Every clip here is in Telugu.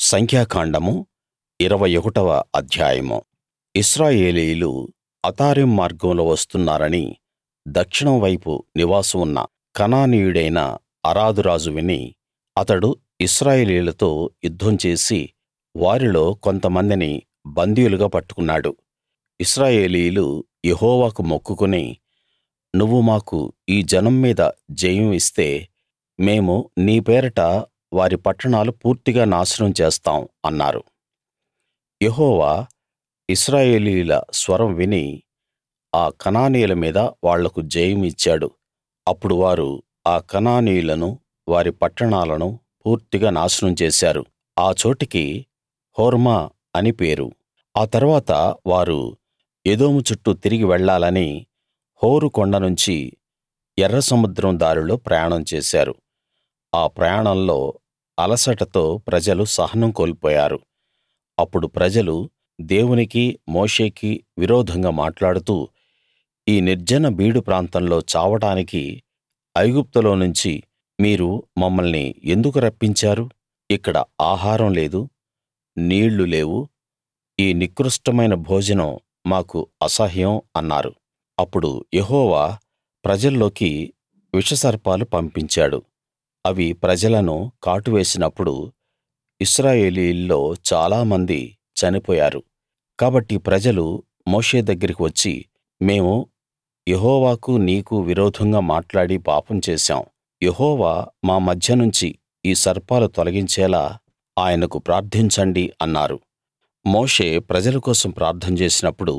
సంఖ్యాకాండము ఇరవై ఒకటవ అధ్యాయము ఇశ్రాయేలీయులు అతారీం మార్గంలో వస్తున్నారని దక్షిణం వైపు నివాసం ఉన్న కనానీయుడైన అరాదు రాజు విని అతడు ఇశ్రాయేలీయులతో యుద్ధం చేసి వారిలో కొంతమందిని బందీలుగా పట్టుకున్నాడు ఇశ్రాయేలీయులు యెహోవాకు మొక్కుకుని నువ్వు మాకు ఈ జనం మీద జయం ఇస్తే మేము నీ పేరట వారి పట్టణాలు పూర్తిగా నాశనం చేస్తాం అన్నారు యెహోవా ఇశ్రాయేలీయుల స్వరం విని ఆ కనానీయుల మీద వాళ్లకు జయం ఇచ్చాడు అప్పుడు వారు ఆ కనానీయులను వారి పట్టణాలను పూర్తిగా నాశనం చేశారు ఆ చోటికి హోర్మా అని పేరు ఆ తరువాత వారు ఎదోము చుట్టూ తిరిగి వెళ్ళాలని హోరు కొండ నుంచి ఎర్ర సముద్రం దారిలో ప్రయాణం చేశారు ఆ ప్రయాణంలో అలసటతో ప్రజలు సహనం కోల్పోయారు అప్పుడు ప్రజలు దేవునికి మోషేకి విరోధంగా మాట్లాడుతూ ఈ నిర్జన బీడు ప్రాంతంలో చావడానికి ఐగుప్తులో నుంచి మీరు మమ్మల్ని ఎందుకు రప్పించారు ఇక్కడ ఆహారం లేదు నీళ్లు లేవు ఈ నికృష్టమైన భోజనం మాకు అసహ్యం అన్నారు అప్పుడు యెహోవా ప్రజల్లోకి విషసర్పాలు పంపించాడు అవి ప్రజలను కాటువేసినప్పుడు ఇశ్రాయేలీయుల్లో చాలామంది చనిపోయారు కాబట్టి ప్రజలు మోషే దగ్గరికి వచ్చి మేము యెహోవాకు నీకు విరోధంగా మాట్లాడి పాపం చేశాం యెహోవా మా మధ్య నుంచి ఈ సర్పాలు తొలగించేలా ఆయనకు ప్రార్థించండి అన్నారు మోషే ప్రజల కోసం ప్రార్థన చేసినప్పుడు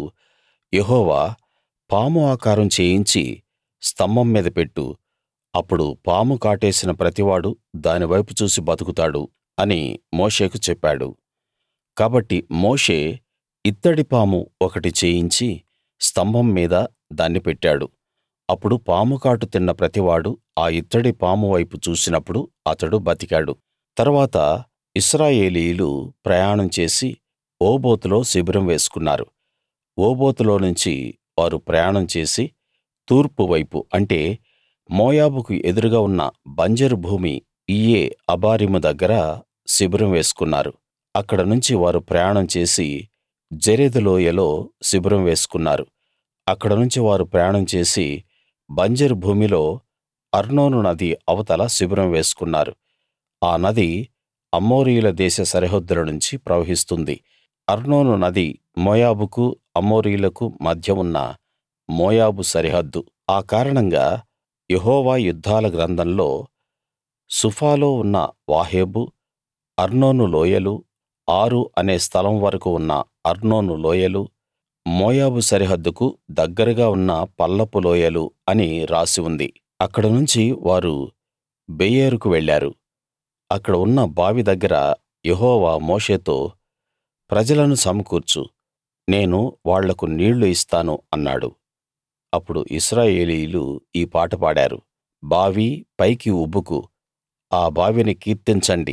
యెహోవా పాము ఆకారం చేయించి స్తంభం మీద పెట్టు అప్పుడు పాము కాటేసిన ప్రతివాడూ దాని వైపు చూసి బతుకుతాడు అని మోషేకు చెప్పాడు కాబట్టి మోషే ఇత్తడి పాము ఒకటి చేయించి స్తంభం మీద దాన్ని పెట్టాడు అప్పుడు పాము కాటు తిన్న ప్రతివాడూ ఆ ఇత్తడి పాము వైపు చూసినప్పుడు అతడు బతికాడు తరువాత ఇశ్రాయేలీయులు ప్రయాణం చేసి ఓబోతులో శిబిరం వేసుకున్నారు ఓబోతులో నుంచి వారు ప్రయాణం చేసి తూర్పు వైపు అంటే మోయాబుకు ఎదురుగా ఉన్న బంజరు భూమి ఇయ్యే అబారీము దగ్గర శిబిరం వేసుకున్నారు అక్కడ నుంచి వారు ప్రయాణం చేసి జెరెదు లోయలో శిబిరం వేసుకున్నారు అక్కడ నుంచి వారు ప్రయాణం చేసి బంజరు భూమిలో అర్నోను నది అవతల శిబిరం వేసుకున్నారు ఆ నది అమోరీయుల దేశ సరిహద్దుల నుంచి ప్రవహిస్తుంది అర్నోను నది మోయాబుకు అమోరీయులకు మధ్య ఉన్న మోయాబు సరిహద్దు ఆ కారణంగా యెహోవా యుద్ధాల గ్రంథంలో సుఫాలో ఉన్న వాహేబు అర్నోను లోయలు ఆరు అనే స్థలం వరకూ ఉన్న అర్నోను లోయలు మోయాబు సరిహద్దుకు దగ్గరగా ఉన్న పల్లపు లోయలు అని రాసి ఉంది అక్కడ నుంచి వారు బెయేరుకు వెళ్ళారు అక్కడ ఉన్న బావి దగ్గర యెహోవా మోషేతో ప్రజలను సమకూర్చు నేను వాళ్లకు నీళ్లు ఇస్తాను అన్నాడు అప్పుడు ఇశ్రాయేలీయులు ఈ పాట పాడారు బావీ పైకి ఉబుకు ఆ బావిని కీర్తించండి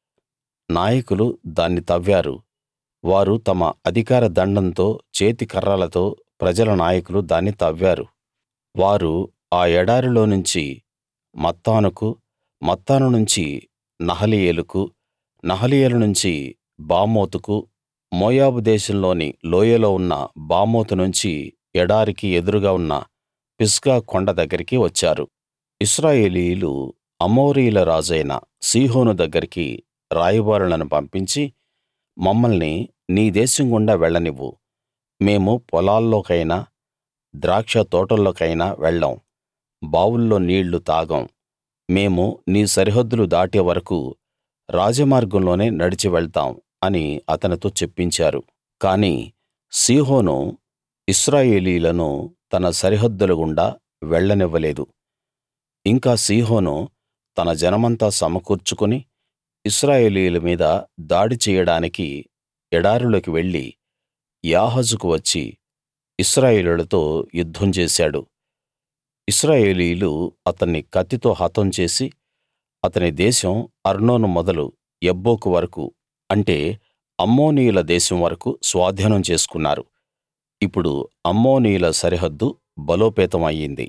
నాయకులు దాన్ని తవ్వారు వారు తమ అధికార దండంతో చేతి కర్రలతో ప్రజల నాయకులు దాన్ని తవ్వారు వారు ఆ ఎడారిలో నుంచి మత్తానుకు మత్తాను నుంచి నహలీయేలుకు నహలీయేలు నుంచి బామోతుకు మోయాబు దేశంలోని లోయలో ఉన్న బామోతు నుంచి ఎడారికి ఎదురుగా ఉన్న పిస్గా కొండ దగ్గరికి వచ్చారు ఇశ్రాయేలీయులు అమోరీయుల రాజైన సీహోను దగ్గరికి రాయబారులను పంపించి మమ్మల్ని నీ దేశం గుండా వెళ్ళనివ్వు మేము పొలాల్లోకైనా ద్రాక్ష తోటల్లోకైనా వెళ్ళం బావుల్లో నీళ్లు తాగం మేము నీ సరిహద్దులు దాటే వరకూ రాజమార్గంలోనే నడిచి వెళ్తాం అని అతనితో చెప్పించారు కాని సీహోను ఇశ్రాయేలీయులను తన సరిహద్దుల గుండా వెళ్ళనివ్వలేదు ఇంకా సీహోను తన జనమంతా సమకూర్చుకుని ఇశ్రాయేలీయుల మీద దాడి చెయ్యడానికి ఎడారిలోకి వెళ్లి యాహజుకు వచ్చి ఇశ్రాయేలీయులతో యుద్ధం చేశాడు ఇశ్రాయేలీయులు అతన్ని కత్తితో హతం చేసి అతని దేశం అర్నోను మొదలు యబ్బోకు వరకూ అంటే అమ్మోనీయుల దేశం వరకూ స్వాధీనం చేసుకున్నారు ఇప్పుడు అమ్మోనీయుల సరిహద్దు బలోపేతం అయ్యింది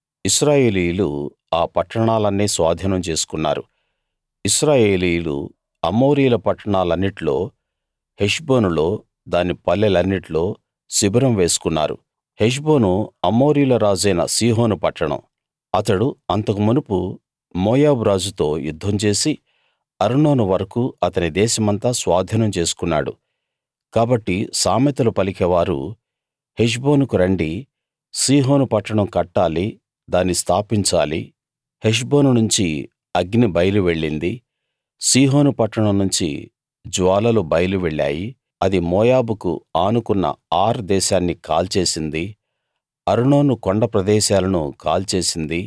ఇశ్రాయేలీయులు ఆ పట్టణాలన్నీ స్వాధీనం చేసుకున్నారు ఇశ్రాయేలీయులు అమోరీయుల పట్టణాలన్నిట్లో హెష్బోనులో దాని పల్లెలన్నిట్లో శిబిరం వేసుకున్నారు హెష్బోను అమోరీయుల రాజైన సీహోను పట్టణం అతడు అంతకు మునుపు మోయాబు రాజుతో యుద్ధం చేసి అర్నోను వరకూ అతని దేశమంతా స్వాధీనం చేసుకున్నాడు కాబట్టి సామెతలు పలికేవారు హెష్బోనుకు రండి సీహోను పట్టణం కట్టాలి దాన్ని స్థాపించాలి హెష్బోను నుంచి అగ్ని బయలు వెళ్ళింది సీహోను పట్టణం నుంచి జ్వాలలు బయలు వెళ్ళాయి అది మోయాబుకు ఆనుకున్న ఆర్ దేశాన్ని కాల్చేసింది అర్నోను కొండ ప్రదేశాలను కాల్చేసింది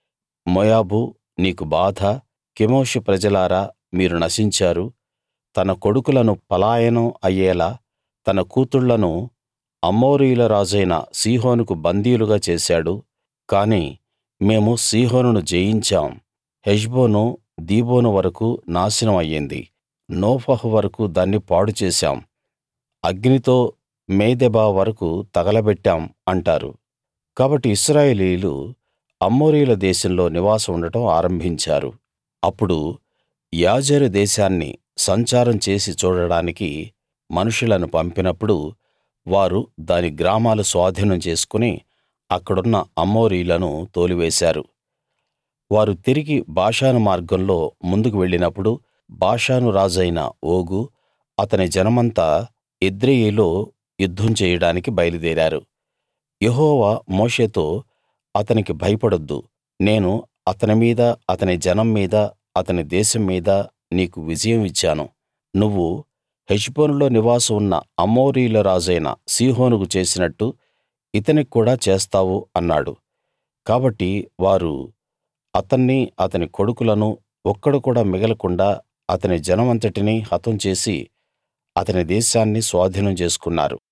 మోయాబూ నీకు బాధ కెమోషు ప్రజలారా మీరు నశించారు తన కొడుకులను పలాయనం అయ్యేలా తన కూతుళ్ళను అమోరీయుల రాజైన సీహోనుకు బందీలుగా చేశాడు కాని మేము సీహోనును జయించాం హెష్బోను దీబోను వరకూ నాశనం అయ్యింది నోఫహు వరకూ దాన్ని పాడు చేశాం అగ్నితో మేదెబా వరకూ తగలబెట్టాం అంటారు కాబట్టి ఇశ్రాయేలీయులు అమోరీయుల దేశంలో నివాసం ఉండటం ఆరంభించారు అప్పుడు యాజెరు దేశాన్ని సంచారం చేసి చూడడానికి మనుషులను పంపినప్పుడు వారు దాని గ్రామాలు స్వాధీనం చేసుకుని అక్కడున్న అమోరీయులను తోలివేశారు వారు తిరిగి బాషాను మార్గంలో ముందుకు వెళ్ళినప్పుడు బాషాను రాజైన ఓగు అతని జనమంతా ఎద్రెయీలో యుద్ధం చేయడానికి బయలుదేరారు యెహోవా మోషేతో అతనికి భయపడొద్దు నేను అతని మీద అతని జనం మీద అతని దేశం మీద నీకు విజయం ఇచ్చాను నువ్వు హెష్బోనులో నివాసం ఉన్న అమోరీయుల రాజైన సీహోనుకు చేసినట్టు ఇతనికి కూడా చేస్తావు అన్నాడు కాబట్టి వారు అతన్నీ అతని కొడుకులను ఒక్కడు కూడా మిగలకుండా అతని జనమంతటినీ హతం చేసి అతని దేశాన్ని స్వాధీనం చేసుకున్నారు